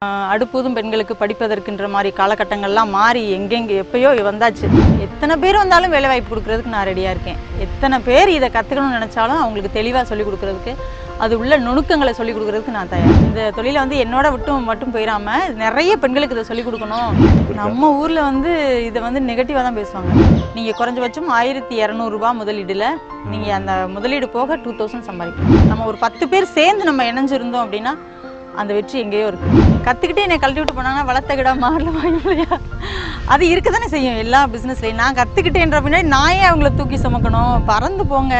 ஆஹ் அடுப்பூதும் பெண்களுக்கு படிப்பதற்குன்ற மாதிரி காலகட்டங்கள்லாம் மாறி எங்கெங்கே எப்பயோ வந்தாச்சு எத்தனை பேர் வந்தாலும் வேலை வாய்ப்பு கொடுக்கறதுக்கு நான் ரெடியாக இருக்கேன் எத்தனை பேர் இதை கற்றுக்கணும்னு நினச்சாலும் அவங்களுக்கு தெளிவாக சொல்லிக் கொடுக்கறதுக்கு அது உள்ள நுணுக்கங்களை சொல்லிக் கொடுக்கறதுக்கு நான் தயார் இந்த தொழிலை வந்து என்னோட விட்டும் மட்டும் போயிடாம நிறைய பெண்களுக்கு இதை சொல்லிக் கொடுக்கணும் நம்ம ஊரில் வந்து இதை வந்து நெகட்டிவாக தான் பேசுவாங்க நீங்கள் குறைஞ்சபட்சம் ஆயிரத்தி இரநூறுபா முதலீடுல நீங்கள் அந்த முதலீடு போக டூ தௌசண்ட் சம்பாதிக்கணும் நம்ம ஒரு பத்து பேர் சேர்ந்து நம்ம இணைஞ்சிருந்தோம் அப்படின்னா அந்த வெற்றி எங்கேயோ இருக்கு கத்துக்கிட்டே என்னை கழட்டி விட்டு போனாங்கன்னா வளர்த்த கிடா மாடல வாங்கலையா அது இருக்க தானே செய்யும் எல்லா பிஸ்னஸ்லையும் நான் கத்துக்கிட்டேன்ற பின்னாடி நான் ஏன் அவங்கள தூக்கி சுமக்கணும் பறந்து போங்க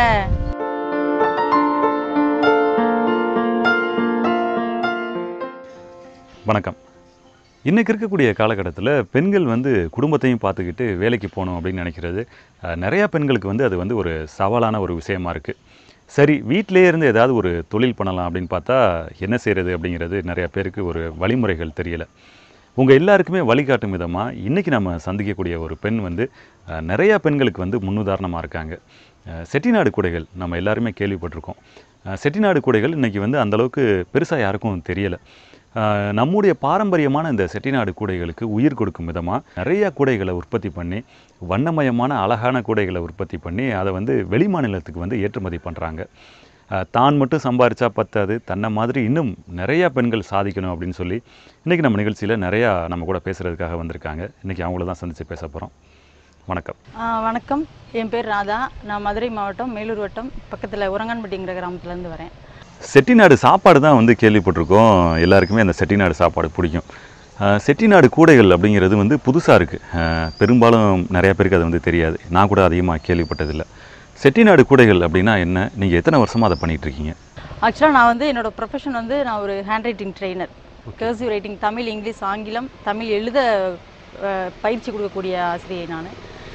வணக்கம் இன்றைக்கி இருக்கக்கூடிய காலகட்டத்தில் பெண்கள் வந்து குடும்பத்தையும் பார்த்துக்கிட்டு வேலைக்கு போகணும் அப்படின்னு நினைக்கிறது அஹ், நிறையா பெண்களுக்கு வந்து அது வந்து ஒரு சவாலான ஒரு விஷயமா இருக்குது சரி வீட்டிலே இருந்து ஏதாவது ஒரு தொழில் பண்ணலாம் அப்படின்னு பார்த்தா என்ன செய்கிறது அப்படிங்கிறது நிறையா பேருக்கு ஒரு வழிமுறைகள் தெரியல உங்கள் எல்லாருக்குமே வழிகாட்டும் விதமாக இன்றைக்கி நம்ம சந்திக்கக்கூடிய ஒரு பெண் வந்து அஹ், நிறையா பெண்களுக்கு வந்து முன்னுதாரணமாக இருக்காங்க அஹ், செட்டிநாடு கூடைகள் நம்ம எல்லாருமே கேள்விப்பட்டிருக்கோம் அஹ், செட்டிநாடு கூடைகள் இன்றைக்கி வந்து அந்தளவுக்கு பெருசாக யாருக்கும் தெரியலை ஆஹ் நம்முடைய பாரம்பரியமான இந்த செட்டிநாடு கூடைகளுக்கு உயிர் கொடுக்கும் விதமாக நிறைய கூடைகளை உற்பத்தி பண்ணி வண்ணமயமான அழகான கூடைகளை உற்பத்தி பண்ணி அதை வந்து வெளி மாநிலத்துக்கு வந்து ஏற்றுமதி பண்ணுறாங்க தான் மட்டும் சம்பாரிச்சா பத்தாது தன்னை மாதிரி இன்னும் நிறையா பெண்கள் சாதிக்கணும் அப்படின்னு சொல்லி இன்றைக்கி நம்ம நிகழ்ச்சியில் நிறையா நம்ம கூட பேசுகிறதுக்காக வந்திருக்காங்க இன்றைக்கி அவங்கள தான் சந்தித்து பேச போகிறோம் வணக்கம் ஆஹ் வணக்கம் என் பேர் ராதா நான் மதுரை மாவட்டம் மேலூர் வட்டம் பக்கத்தில் உரங்கான்பட்டிங்கிற கிராமத்துலேருந்து வரேன் செட்டிநாடு சாப்பாடு தான் வந்து கேள்விப்பட்டிருக்கோம் எல்லாருக்குமே அந்த செட்டிநாடு சாப்பாடு பிடிக்கும் அஹ் செட்டிநாடு கூடைகள் அப்படிங்கிறது வந்து புதுசாக இருக்குது பெரும்பாலும் நிறைய பேருக்கு அது வந்து தெரியாது நான் கூட அதிகமாக கேள்விப்பட்டதில்லை செட்டிநாடு கூடைகள் அப்படின்னா என்ன நீங்கள் எத்தனை வருஷமாக அதை பண்ணிகிட்டு இருக்கீங்க ஆக்சுவலாக நான் வந்து என்னோட ப்ரொஃபஷன் வந்து நான் ஒரு handwriting trainer cursive writing Tamil English ஆங்கிலம் தமிழ் எழுத அஹ், பயிற்சி கொடுக்கக்கூடிய ஆசிரியை நான்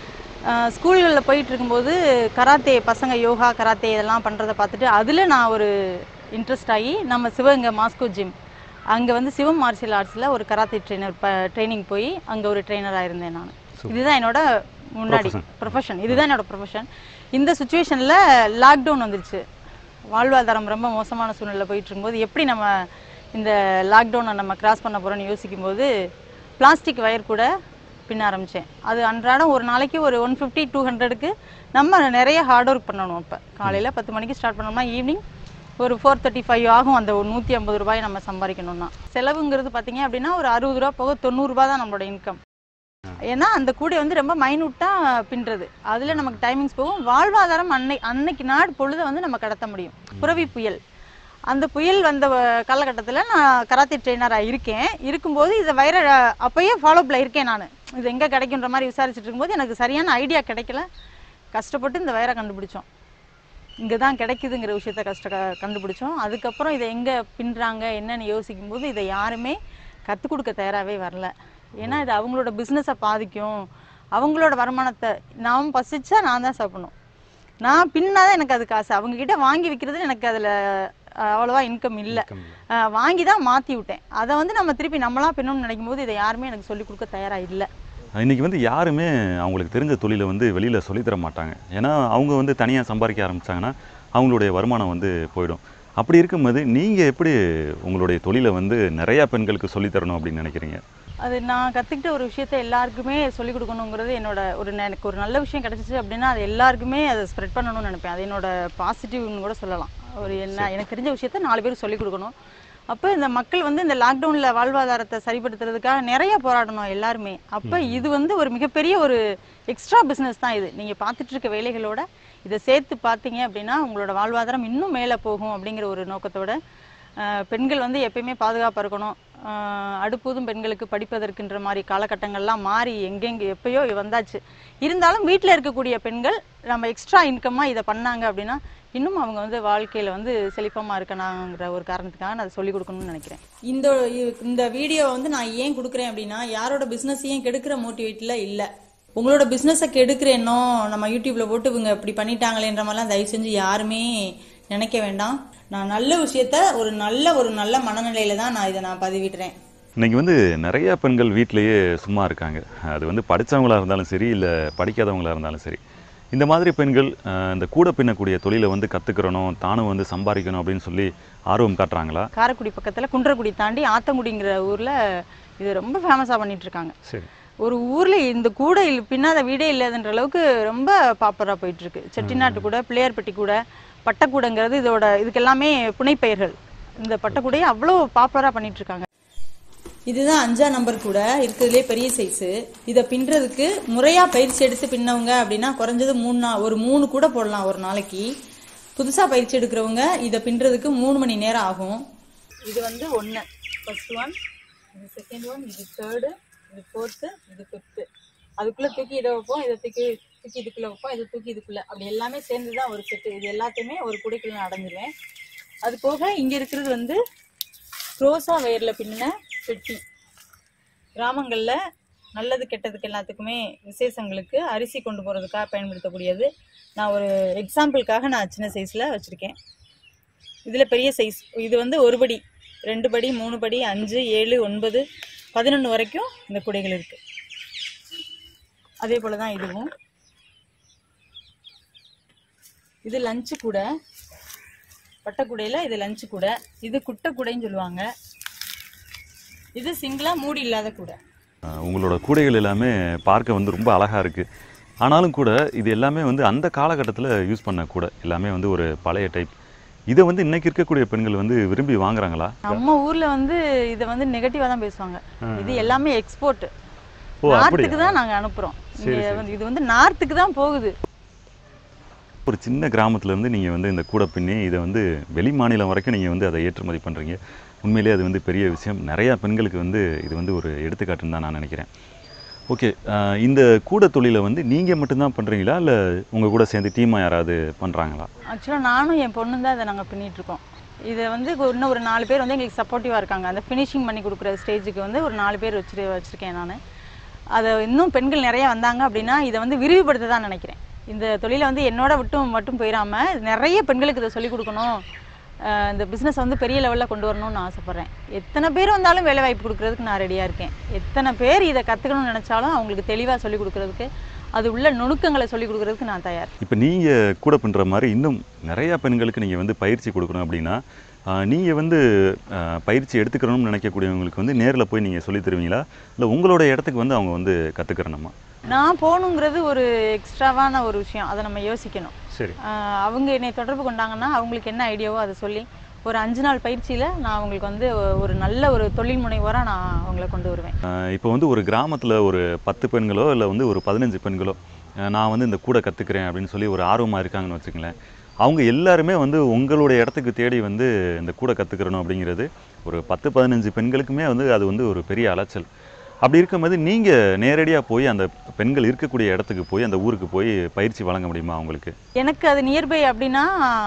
ஸ்கூல்களில் போயிட்டு இருக்கும்போது கராத்தே பசங்க யோகா கராத்தே இதெல்லாம் பண்ணுறதை பார்த்துட்டு அதில் நான் ஒரு இன்ட்ரெஸ்ட் ஆகி நம்ம சிவகங்கை மாஸ்கோ ஜிம் அங்கே வந்து சிவம் மார்ஷியல் ஆர்ட்ஸில் ஒரு கராத்தே ட்ரெயினர் ப ட்ரைனிங் போய் அங்கே ஒரு ட்ரெயினராக இருந்தேன் நான் இதுதான் என்னோட முன்னாடி ப்ரொஃபஷன் இதுதான் என்னோட ப்ரொஃபஷன் இந்த சுச்சுவேஷனில் லாக்டவுன் வந்துருச்சு வாழ்வாதாரம் ரொம்ப மோசமான சூழ்நிலை போயிட்டு இருக்கும்போது எப்படி நம்ம இந்த லாக்டவுனை நம்ம கிராஸ் பண்ண போகிறோம்னு யோசிக்கும்போது பிளாஸ்டிக் வயர் கூட பின்ன ஆரம்பித்தேன் அது அன்றாடம் ஒரு நாளைக்கு ஒரு ஒன் ஃபிஃப்டி டூ ஹண்ட்ரடுக்கு நம்ம நிறைய ஹார்ட் ஒர்க் பண்ணணும் இப்போ காலையில் பத்து மணிக்கு ஸ்டார்ட் பண்ணோம்னா ஈவினிங் ஒரு ஃபோர் தேர்ட்டி ஃபைவ் ஆகும் அந்த ஒரு நூற்றி ஐம்பது ரூபாய் நம்ம சம்பாதிக்கணும்னா செலவுங்கிறது பார்த்தீங்க அப்படின்னா ஒரு அறுபது ரூபா போக தொண்ணூறுரூபா தான் நம்மளோட இன்கம் ஏன்னா அந்த கூடை வந்து ரொம்ப மைனூட்டாக பின்னுறது அதில் நமக்கு டைமிங்ஸ் போகும் வாழ்வாதாரம் அன்னை அன்னைக்கு நாடு பொழுதை வந்து நம்ம கடத்த முடியும் புரவி புயல் அந்த புயல் வந்த காலகட்டத்தில் நான் கராத்தே ட்ரெயினராக இருக்கேன் இருக்கும்போது இதை வைர அப்போயே ஃபாலோப்பில் இருக்கேன் நான் இது எங்கே கிடைக்குன்ற மாதிரி விசாரிச்சுட்டு இருக்கும்போது எனக்கு சரியான ஐடியா கிடைக்கல கஷ்டப்பட்டு இந்த வயரை கண்டுபிடிச்சோம் இங்கே தான் கிடைக்குதுங்கிற விஷயத்த கஷ்ட க- கண்டுபிடிச்சோம் அதுக்கப்புறம் இதை எங்கே பின்னுறாங்க என்னன்னு யோசிக்கும்போது இதை யாருமே கற்றுக் கொடுக்க தயாராகவே வரல ஏன்னா இது அவங்களோட பிஸ்னஸை பாதிக்கும் அவங்களோட வருமானத்தை நான் பசிச்சா நான் தான் சாப்பிடணும் நான் பின்னாதான் எனக்கு அது காசு அவங்க கிட்ட வாங்கி விற்கிறது எனக்கு அதில் அவ்வளோவா இன்கம் இல்லை வாங்கி தான் மாற்றி விட்டேன் அதை வந்து நம்ம திருப்பி நம்மளா பின்னணும்னு நினைக்கும் போது இதை யாருமே எனக்கு சொல்லிக் கொடுக்க தயாராக இல்லை இன்றைக்கி வந்து யாருமே அவங்களுக்கு தெரிஞ்ச தொழிலை வந்து வெளியில் சொல்லித்தர மாட்டாங்க ஏன்னா அவங்க வந்து தனியாக சம்பாதிக்க ஆரம்பிச்சாங்கன்னா அவங்களுடைய வருமானம் வந்து போயிடும் அப்படி இருக்கும்போது நீங்கள் எப்படி உங்களுடைய தொழிலை வந்து நிறையா பெண்களுக்கு சொல்லித்தரணும் அப்படின்னு நினைக்கிறீங்க அது நான் கற்றுக்கிட்ட ஒரு விஷயத்த எல்லாருக்குமே சொல்லிக் கொடுக்கணுங்கிறது என்னோட ஒரு ந- எனக்கு ஒரு நல்ல விஷயம் கிடைச்சிச்சு அப்படின்னா அது எல்லாருக்குமே அதை ஸ்ப்ரெட் பண்ணணும்னு நினைப்பேன் அது என்னோட பாசிட்டிவ்னு கூட சொல்லலாம் ஒரு என்ன எனக்கு தெரிஞ்ச விஷயத்த நாலு பேருக்கு சொல்லிக் கொடுக்கணும் அப்போ இந்த மக்கள் வந்து இந்த லாக்டவுனில் வாழ்வாதாரத்தை சரிப்படுத்துறதுக்காக நிறைய போராடணும் எல்லாருமே அப்போ இது வந்து ஒரு மிகப்பெரிய ஒரு எக்ஸ்ட்ரா பிஸ்னஸ் தான் இது நீங்கள் பார்த்துட்டு இருக்க வேலைகளோட இதை சேர்த்து பார்த்தீங்க அப்படின்னா உங்களோட வாழ்வாதாரம் இன்னும் மேலே போகும் அப்படிங்கிற ஒரு நோக்கத்தோட ஆஹ் பெண்கள் வந்து எப்பயுமே பாதுகாப்பாக இருக்கணும் ஆஹ் அடுப்பூதும் பெண்களுக்கு படிப்பதற்குன்ற மாதிரி காலகட்டங்கள்லாம் மாறி எங்கெங்கே எப்பயோ வந்தாச்சு இருந்தாலும் வீட்டில் இருக்கக்கூடிய பெண்கள் நம்ம எக்ஸ்ட்ரா இன்கம்மாக இதை பண்ணாங்க அப்படின்னா இன்னும் அவங்க வந்து வாழ்க்கையில் வந்து செழிப்பமாக இருக்கணுங்கிற ஒரு காரணத்துக்காக நான் அதை சொல்லிக் கொடுக்கணும்னு நினைக்கிறேன் இந்த இந்த வீடியோ வந்து நான் ஏன் கொடுக்குறேன் அப்படின்னா யாரோட பிஸ்னஸையும் கெடுக்கிற மோட்டிவேட்டில் இல்லை உங்களோட பிஸ்னஸை கெடுக்கிறேனோ நம்ம யூடியூப்ல போட்டு இவங்க இப்படி பண்ணிட்டாங்களேன்ற மாதிரிலாம் தயவு செஞ்சு யாருமே நினைக்க வேண்டாம் நான் நல்ல விஷயத்த ஒரு நல்ல ஒரு நல்ல மனநிலையில தான் நான் இதை நான் பதிவிடுறேன் இன்னைக்கு வந்து நிறைய பெண்கள் வீட்டிலேயே சும்மா இருக்காங்க அது வந்து படித்தவங்களா இருந்தாலும் சரி இல்லை படிக்காதவங்களா இருந்தாலும் சரி இந்த மாதிரி பெண்கள் அஹ், இந்த கூட பின்னக்கூடிய தொழிலை வந்து கற்றுக்கிறணும் தானும் வந்து சம்பாதிக்கணும் அப்படின்னு சொல்லி ஆர்வம் காட்டுறாங்களா காரைக்குடி பக்கத்தில் குன்றக்குடி தாண்டி ஆத்தங்குடிங்கிற ஊரில் இது ரொம்ப ஃபேமஸாக பண்ணிட்டு இருக்காங்க சரி ஒரு ஊரில் இந்த கூடை இல்ல- பின்னாத வீடே இல்லாதன்ற அளவுக்கு ரொம்ப பாப்புலராக போயிட்டு இருக்கு செட்டிநாட்டு கூட பிள்ளையார்பட்டி கூட பட்டக்கூடைங்கிறது இதோட இதுக்கு எல்லாமே புனைப்பெயர்கள் இந்த பட்டக்கூடையை அவ்வளோ பாப்புலராக பண்ணிட்டு இருக்காங்க இதுதான் அஞ்சா நம்பர் கூட இருக்கிறதுலே பெரிய சைஸு இதை பின்னுறதுக்கு முறையாக பயிற்சி எடுத்து பின்னவங்க அப்படின்னா குறைஞ்சது மூணு நா ஒரு மூணு கூட போடலாம் ஒரு நாளைக்கு புதுசாக பயிற்சி எடுக்கிறவங்க இதை பின்னுறதுக்கு மூணு மணி நேரம் ஆகும் இது வந்து ஒன்று ஃபர்ஸ்ட் ஒன் இது செகண்ட் ஒன் இது தேர்டு இது ஃபோர்த்து இது ஃபிஃப்த்து அதுக்குள்ளே தூக்கி இதை வைப்போம் இதை தூக்கி தூக்கி இதுக்குள்ளே வைப்போம் இதை தூக்கி இதுக்குள்ளே அப்படி எல்லாமே சேர்ந்து தான் ஒரு செட்டு இது எல்லாத்தையுமே ஒரு குடைக்குள்ள நான் அடைஞ்சிருவேன் அது போக இங்கே இருக்கிறது வந்து க்ரோஸா வயரில் பின்னின பெட்டி கிராமங்களில் நல்லது கெட்டதுக்கு எல்லாத்துக்குமே விசேஷங்களுக்கு அரிசி கொண்டு போகிறதுக்காக பயன்படுத்தக்கூடியது நான் ஒரு எக்ஸாம்பிளுக்காக நான் சின்ன சைஸில் வச்சுருக்கேன் இதில் பெரிய சைஸ் இது வந்து ஒரு படி ரெண்டு படி மூணு படி அஞ்சு ஏழு ஒன்பது பதினொன்று வரைக்கும் இந்த குடைகள் இருக்குது அதே போல் தான் இதுவும் இது லஞ்சு கூடை பட்டக்குடையில் இது லஞ்சு கூடை இது குட்டை கூடைன்னு சொல்லுவாங்க இது சிங்கிளா மூடி இல்லாத கூடை அஹ், உங்களோட கூடைகள் எல்லாமே பார்க்க வந்து ரொம்ப அழகாக இருக்குது ஆனாலும் கூட இது எல்லாமே வந்து அந்த காலகட்டத்தில் யூஸ் பண்ண கூடை எல்லாமே வந்து ஒரு பழைய டைப் இதை வந்து இன்னைக்கு இருக்கக்கூடிய பெண்கள் வந்து விரும்பி வாங்குறாங்களா நம்ம ஊர்ல வந்து இதை வந்து நெகட்டிவா தான் பேசுவாங்க இது எல்லாமே எக்ஸ்போர்ட் ஓ நார்த்துக்கு தான் நாங்க அனுப்புறோம் இங்க வந்து இது வந்து நார்த்துக்கு தான் போகுது ஒரு சின்ன கிராமத்துல இருந்து நீங்கள் வந்து இந்த கூடை பின்னி இதை வந்து வெளி மாநிலம் வரைக்கும் நீங்கள் வந்து அதை ஏற்றுமதி பண்ணுறீங்க உண்மையிலேயே அது வந்து பெரிய விஷயம் நிறையா பெண்களுக்கு வந்து இது வந்து ஒரு எடுத்துக்காட்டுன்னு தான் நான் நினைக்கிறேன் ஓகே இந்த கூடை தொழிலை வந்து நீங்கள் மட்டும்தான் பண்ணுறீங்களா இல்லை உங்கள் கூட சேர்ந்து டீமாக யாராவது பண்ணுறாங்களா ஆக்சுவலாக நானும் என் பொண்ணும் தான் இதை நாங்கள் பின்னிட்டு இருக்கோம் இதை வந்து ஒரு- இன்னும் ஒரு நாலு பேர் வந்து எங்களுக்கு சப்போர்ட்டிவாக இருக்காங்க அந்த ஃபினிஷிங் பண்ணி கொடுக்குற ஸ்டேஜுக்கு வந்து ஒரு நாலு பேர் வச்சுட்டு வச்சுருக்கேன் நான் அதை இன்னும் பெண்கள் நிறைய வந்தாங்க அப்படின்னா இதை வந்து விரிவுபடுத்த தான் நினைக்கிறேன் இந்த தொழிலை வந்து என்னோட விட்டும் மட்டும் போயிடாம நிறைய பெண்களுக்கு இதை சொல்லிக் கொடுக்கணும் அஹ் இந்த பிஸ்னஸ் வந்து பெரிய லெவலில் கொண்டு வரணும்னு நான் ஆசைப்பட்றேன் எத்தனை பேர் வந்தாலும் வேலை வாய்ப்பு கொடுக்கறதுக்கு நான் ரெடியாக இருக்கேன் எத்தனை பேர் இதை கற்றுக்கணும்னு நினச்சாலும் அவங்களுக்கு தெளிவாக சொல்லிக் கொடுக்கறதுக்கு அது உள்ள நுணுக்கங்களை சொல்லிக் கொடுக்கறதுக்கு நான் தயார் இப்போ நீங்கள் கூட பின்னுற மாதிரி இன்னும் நிறையா பெண்களுக்கு நீங்கள் வந்து பயிற்சி கொடுக்கணும் அப்படின்னா நீங்கள் வந்து ஆஹ், பயிற்சி எடுத்துக்கணும்னு நினைக்கக்கூடியவங்களுக்கு வந்து நேரில் போய் நீங்கள் சொல்லித் தருவீங்களா இல்லை உங்களோட இடத்துக்கு வந்து அவங்க வந்து கற்றுக்கிறணுமா நான் போகணுங்கிறது ஒரு எக்ஸ்ட்ராவான ஒரு விஷயம் அதை நம்ம யோசிக்கணும் சரி ஆஹ் அவங்க என்னை தொடர்பு கொண்டாங்கன்னா அவங்களுக்கு என்ன ஐடியாவோ அதை சொல்லி ஒரு அஞ்சு நாள் பயிற்சியில் நான் அவங்களுக்கு வந்து ஒரு நல்ல ஒரு தொழில் முனைவோராக நான் அவங்கள கொண்டு வருவேன் இப்போ வந்து ஒரு கிராமத்தில் ஒரு பத்து பெண்களோ இல்லை வந்து ஒரு பதினஞ்சு பெண்களோ அஹ், நான் வந்து இந்த கூட கற்றுக்கிறேன் அப்படின்னு சொல்லி ஒரு ஆர்வமாக இருக்காங்கன்னு வச்சுங்களேன் அவங்க எல்லாருமே வந்து உங்களுடைய இடத்துக்கு தேடி வந்து இந்த கூட கற்றுக்கிறணும் அப்படிங்கிறது ஒரு பத்து பதினஞ்சு பெண்களுக்குமே வந்து அது வந்து ஒரு பெரிய அலைச்சல் அப்படி இருக்கும்போது நீங்கள் நேரடியாக போய் அந்த பெண்கள் இருக்கக்கூடிய இடத்துக்கு போய் அந்த ஊருக்கு போய் பயிற்சி வழங்க முடியுமா அவங்களுக்கு எனக்கு அது நியர்பை அப்படின்னா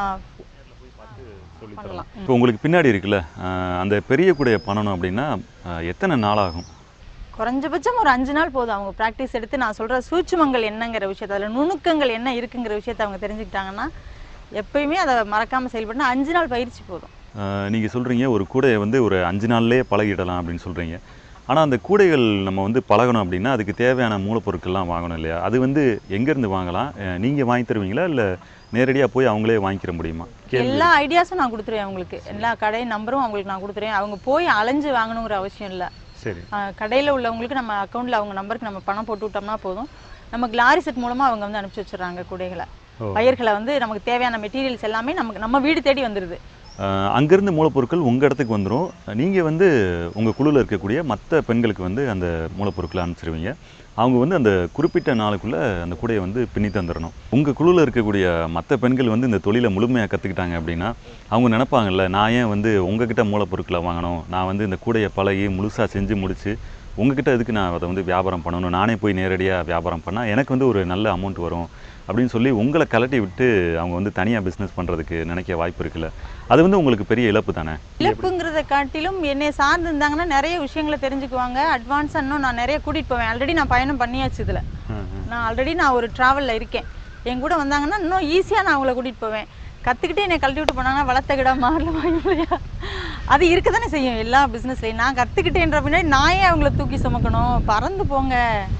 பண்ணலாம் இப்போ உங்களுக்கு பின்னாடி இருக்குல்ல அஹ், அந்த பெரிய கூடைய பண்ணணும் அப்படின்னா அஹ், எத்தனை நாள் ஆகும் குறைஞ்சபட்சம் ஒரு அஞ்சு நாள் போதும் அவங்க ப்ராக்டிஸ் எடுத்து நான் சொல்கிற சூட்சுமங்கள் என்னங்கிற விஷயத்தை அதில் நுணுக்கங்கள் என்ன இருக்குங்கிற விஷயத்தை அவங்க தெரிஞ்சுக்கிட்டாங்கன்னா எப்பயுமே அதை மறக்காமல் செயல்படணும் அஞ்சு நாள் பயிற்சி போதும் நீங்கள் சொல்கிறீங்க ஒரு கூடையை வந்து ஒரு அஞ்சு நாள்லேயே பழகிடலாம் அப்படின்னு சொல்கிறீங்க ஆனால் அந்த கூடைகள் நம்ம வந்து பழகணும் அப்படின்னா அதுக்கு தேவையான மூலப்பொருட்கள்லாம் வாங்கணும் இல்லையா அது வந்து எங்கேருந்து வாங்கலாம் நீங்கள் வாங்கி தருவீங்களா இல்லை நேரடியாக போய் அவங்களே வாங்கிக்கிற முடியுமா கேள்வி எல்லா ஐடியாஸும் நான் கொடுத்துருவேன் அவங்களுக்கு எல்லா கடை நம்பரும் அவங்களுக்கு நான் கொடுத்துருவேன் அவங்க போய் அலைஞ்சு வாங்கணுங்கிற அவசியம் இல்லை சரி கடையில் உள்ளவங்களுக்கு நம்ம அக்கௌண்ட்டில் அவங்க நம்பருக்கு நம்ம பணம் போட்டு விட்டோம்னா போதும் நமக்கு லாரி செட் மூலமாக அவங்க வந்து அனுப்பிச்சி வச்சிடுறாங்க கூடைகளை ஓ. பயிர்களை வந்து நமக்கு தேவையான மெட்டீரியல்ஸ் எல்லாமே நமக்கு நம்ம வீடு தேடி வந்துடுது அஹ், அங்கேருந்து மூலப்பொருட்கள் உங்கள் இடத்துக்கு வந்துடும் நீங்கள் வந்து உங்கள் குழுவில் இருக்கக்கூடிய மற்ற பெண்களுக்கு வந்து அந்த மூலப்பொருட்களை அனுப்பிச்சிருவீங்க அவங்க வந்து அந்த குறிப்பிட்ட நாளுக்குள்ளே அந்த கூடையை வந்து பின்னி தந்துடணும் உங்கள் குழுவில் இருக்கக்கூடிய மற்ற பெண்கள் வந்து இந்த தொழிலை முழுமையாக கற்றுக்கிட்டாங்க அப்படின்னா அவங்க நினைப்பாங்கல்ல நான் ஏன் வந்து உங்ககிட்ட மூலப்பொருட்களை வாங்கணும் நான் வந்து இந்த கூடையை பழகி முழுசாக செஞ்சு முடித்து உங்ககிட்ட எதுக்கு நான் அதை வந்து வியாபாரம் பண்ணணும் நானே போய் நேரடியாக வியாபாரம் பண்ணால் எனக்கு வந்து ஒரு நல்ல அமௌண்ட் வரும் அப்படின்னு சொல்லி உங்களை கலட்டி விட்டு அவங்க வந்து தனியாக பிஸ்னஸ் பண்ணுறதுக்கு நினைக்க வாய்ப்பு இருக்குல்ல அது வந்து உங்களுக்கு பெரிய இழப்பு தானே இழப்புங்கிறத காட்டிலும் என்னை சார்ந்து இருந்தாங்கன்னா நிறைய விஷயங்களை தெரிஞ்சுக்குவாங்க அட்வான்ஸாக இன்னும் நான் நிறைய கூட்டிகிட்டு போவேன் ஆல்ரெடி நான் பயணம் பண்ணியாச்சு இதில் நான் ஆல்ரெடி நான் ஒரு ட்ராவலில் இருக்கேன் என் கூட வந்தாங்கன்னா இன்னும் ஈஸியாக நான் அவங்கள கூட்டிகிட்டு போவேன் கற்றுக்கிட்டு என்னை கழட்டி விட்டு போனாங்கன்னா வளர்த்த கிடா மாறல வாங்கலையா அது இருக்க தானே செய்யும் எல்லா பிஸ்னஸ்லையும் நான் கற்றுக்கிட்டேன்ற பின்னாடி நான் ஏன் அவங்கள தூக்கி சுமக்கணும் பறந்து போங்க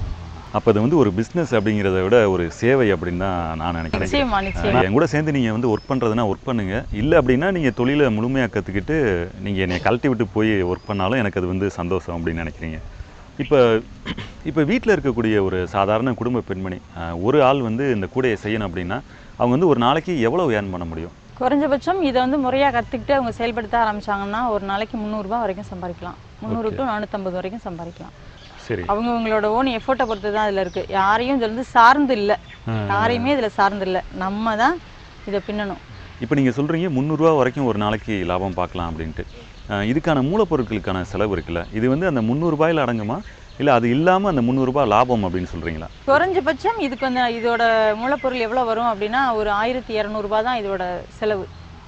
அப்போ அது வந்து ஒரு பிஸ்னஸ் அப்படிங்கிறத விட ஒரு சேவை அப்படின்னு தான் நான் நினைக்கிறேன் நிச்சயமா நிச்சயமா என் கூட சேர்ந்து நீங்கள் வந்து ஒர்க் பண்ணுறதுனா ஒர்க் பண்ணுங்க இல்லை அப்படின்னா நீங்கள் தொழிலை முழுமையாக கற்றுக்கிட்டு நீங்கள் என்னை கழட்டி விட்டு போய் ஒர்க் பண்ணாலும் எனக்கு அது வந்து சந்தோஷம் அப்படின்னு நினைக்கிறீங்க இப்போ இப்போ வீட்டில் இருக்கக்கூடிய ஒரு சாதாரண குடும்ப பெண்மணி அஹ், ஒரு ஆள் வந்து இந்த கூடையை செய்யணும் அப்படின்னா அவங்க வந்து ஒரு நாளைக்கு எவ்வளோ ஏர்ன் பண்ண முடியும் குறைஞ்சபட்சம் இதை வந்து முறையாக கற்றுக்கிட்டு அவங்க செயல்படுத்த ஆரம்பிச்சாங்கன்னா ஒரு நாளைக்கு முந்நூறுரூபா வரைக்கும் சம்பாதிக்கலாம் முந்நூறு டு நானூற்றம்பது வரைக்கும் சம்பாதிக்கலாம் சரி அவங்க அவங்களோட ஓன் எஃபோர்ட்டை பொறுத்து தான் இதில் இருக்குது யாரையும் இதில் வந்து சார்ந்து இல்லை யாரையுமே இதில் சார்ந்து இல்லை நம்ம தான் இதை பின்னணும் இப்போ நீங்கள் சொல்கிறீங்க முந்நூறுரூவா வரைக்கும் ஒரு நாளைக்கு லாபம் பார்க்கலாம் அப்படின்ட்டு அஹ், இதுக்கான மூலப்பொருட்களுக்கான செலவு இருக்குல்ல இது வந்து அந்த முந்நூறுபாயில் அடங்குமா இல்லை அது இல்லாமல் அந்த முந்நூறுரூபா லாபம் அப்படின்னு சொல்கிறீங்களா குறைஞ்சபட்சம் இதுக்கு வந்து இதோட மூலப்பொருள் எவ்வளோ வரும் அப்படின்னா ஒரு ஆயிரத்தி இரநூறுபா தான் இதோட செலவு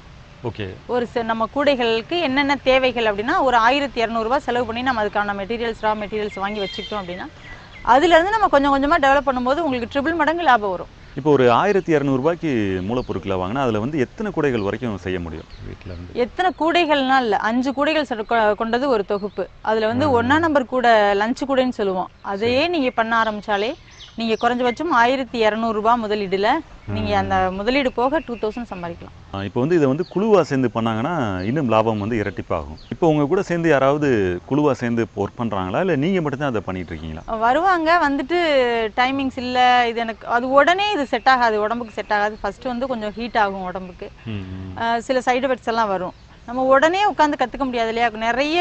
ஓகே ஒரு செ- நம்ம கூடைகளுக்கு என்னென்ன தேவைகள் அப்படின்னா ஒரு ஆயிரத்தி இரநூறுபா செலவு பண்ணி நம்ம அதுக்கான மெட்டீரியல்ஸ் ரா மெட்டீரியல்ஸ் வாங்கி வச்சுக்கிட்டோம் அப்படின்னா அதுலேருந்து நம்ம கொஞ்சம் கொஞ்சமாக டெவலப் பண்ணும்போது உங்களுக்கு ட்ரிபிள் மடங்கு லாபம் வரும் இப்போ ஒரு ஆயிரத்தி இரநூறுபாய்க்கு மூலப்பொருட்களை வாங்கினா அதில் வந்து எத்தனை கூடைகள் வரைக்கும் செய்ய முடியும் வீட்டில் வந்து எத்தனை கூடைகள்னா இல்லை அஞ்சு கூடைகள் சொ- கொ- கொண்டது ஒரு தொகுப்பு அதில் வந்து ஒன்றா நம்பர் கூட லஞ்ச் கூடைன்னு சொல்லுவோம் அதையே நீங்கள் பண்ண ஆரம்பிச்சாலே நீங்கள் குறைஞ்சபட்சம் ஆயிரத்தி இரநூறுபா முதலீடுல நீங்கள் அந்த முதலீடு போக டூ தௌசண்ட் சம்பாதிக்கலாம் ஆஹ் இப்போ வந்து இதை வந்து குழுவாக சேர்ந்து பண்ணாங்கன்னா இன்னும் லாபம் வந்து இரட்டிப்பாகும் இப்போ உங்கள் கூட சேர்ந்து யாராவது குழுவாக சேர்ந்து ஒர்க் பண்ணுறாங்களா இல்லை நீங்கள் மட்டும்தான் அதை பண்ணிட்டு இருக்கீங்களா வருவாங்க வந்துட்டு டைமிங்ஸ் இல்லை இது எனக்கு அது உடனே இது செட் ஆகாது உடம்புக்கு செட் ஆகாது ஃபர்ஸ்ட் வந்து கொஞ்சம் ஹீட் ஆகும் உடம்புக்கு அஹ் சில சைடு எஃபெக்ட்ஸ் எல்லாம் வரும் நம்ம உடனே உட்காந்து கற்றுக்க முடியாது இல்லையா நிறைய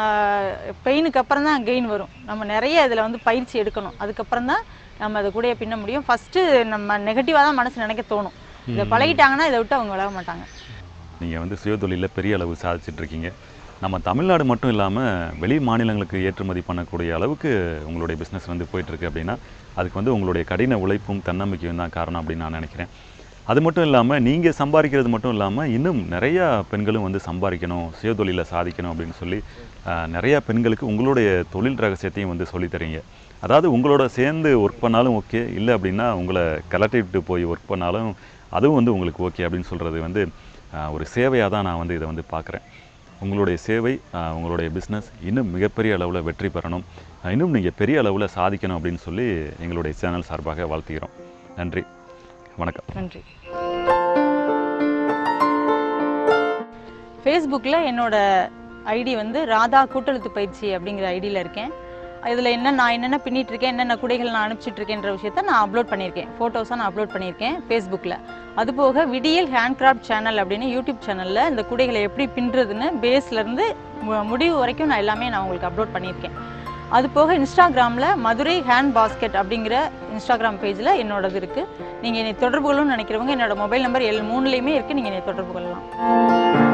பெயினுக்கு அப்புறம் தான் கெயின் வரும் நம்ம நிறைய இதில் வந்து பயிற்சி எடுக்கணும் அதுக்கப்புறம் தான் நம்ம அதை கூடயே பின்ன முடியும் ஃபஸ்ட்டு நம்ம நெகட்டிவாக தான் மனசு நினைக்க தோணும் இதை பழகிட்டாங்கன்னா இதை விட்டு அவங்க விலக மாட்டாங்க நீங்கள் வந்து சுயதொழிலில் பெரிய அளவு சாதிச்சிட்டு இருக்கீங்க நம்ம தமிழ்நாடு மட்டும் இல்லாமல் வெளி மாநிலங்களுக்கு ஏற்றுமதி பண்ணக்கூடிய அளவுக்கு உங்களுடைய பிஸ்னஸ் வந்து போயிட்டுருக்கு அப்படின்னா அதுக்கு வந்து உங்களுடைய கடின உழைப்பும் தன்னம்பிக்கையும் தான் காரணம் அப்படின்னு நான் நினைக்கிறேன் அது மட்டும் இல்லாமல் நீங்கள் சம்பாதிக்கிறது மட்டும் இல்லாமல் இன்னும் நிறையா பெண்களும் வந்து சம்பாதிக்கணும் சுயதொழிலை சாதிக்கணும் அப்படின்னு சொல்லி ஆஹ், நிறையா பெண்களுக்கு உங்களுடைய தொழில் ரகசியத்தையும் வந்து சொல்லித் தரீங்க அதாவது உங்களோட சேர்ந்து ஒர்க் பண்ணாலும் ஓகே இல்லை அப்படின்னா உங்களை கலட்டி விட்டு போய் ஒர்க் பண்ணாலும் அதுவும் வந்து உங்களுக்கு ஓகே அப்படின்னு சொல்கிறது வந்து ஆஹ், ஒரு சேவையாக தான் நான் வந்து இதை வந்து பார்க்குறேன் உங்களுடைய சேவை ஆஹ், உங்களுடைய பிஸ்னஸ் இன்னும் மிகப்பெரிய அளவில் வெற்றி பெறணும் ஆஹ், இன்னும் நீங்கள் பெரிய அளவில் சாதிக்கணும் அப்படின்னு சொல்லி எங்களுடைய சேனல் சார்பாக வாழ்த்துகிறோம் நன்றி வணக்கம் நன்றி ஃபேஸ்புக்கில் என்னோட ஐடி வந்து ராதா கூட்டெழுத்து பயிற்சி அப்படிங்கிற ஐடியில் இருக்கேன் இதில் என்ன நான் என்னென்ன பின்னிட்டு இருக்கேன் என்னென்ன குடைகள் நான் அனுப்பிச்சிட்டு இருக்கேன்ற விஷயத்த நான் அப்லோட் பண்ணியிருக்கேன் ஃபோட்டோஸாக நான் அப்லோட் பண்ணியிருக்கேன் ஃபேஸ்புக்கில் அதுபோக விடியல் ஹேண்ட்கிராஃப்ட் சேனல் அப்படின்னு யூடியூப் சேனலில் இந்த குடைகளை எப்படி பின்னுறதுன்னு பேஸ்லேருந்து முடிவு வரைக்கும் நான் எல்லாமே நான் உங்களுக்கு அப்லோட் பண்ணியிருக்கேன் அது போக இன்ஸ்டாகிராமில் மதுரை ஹேண்ட் பாஸ்கெட் அப்படிங்கிற இன்ஸ்டாகிராம் பேஜில் என்னோடது இருக்குது நீங்கள் என்னை தொடர்பு கொள்ளணும்னு நினைக்கிறவங்க என்னோட மொபைல் நம்பர் எல் மூணுலேயுமே இருக்குது நீங்கள் என்னை தொடர்பு கொள்ளலாம்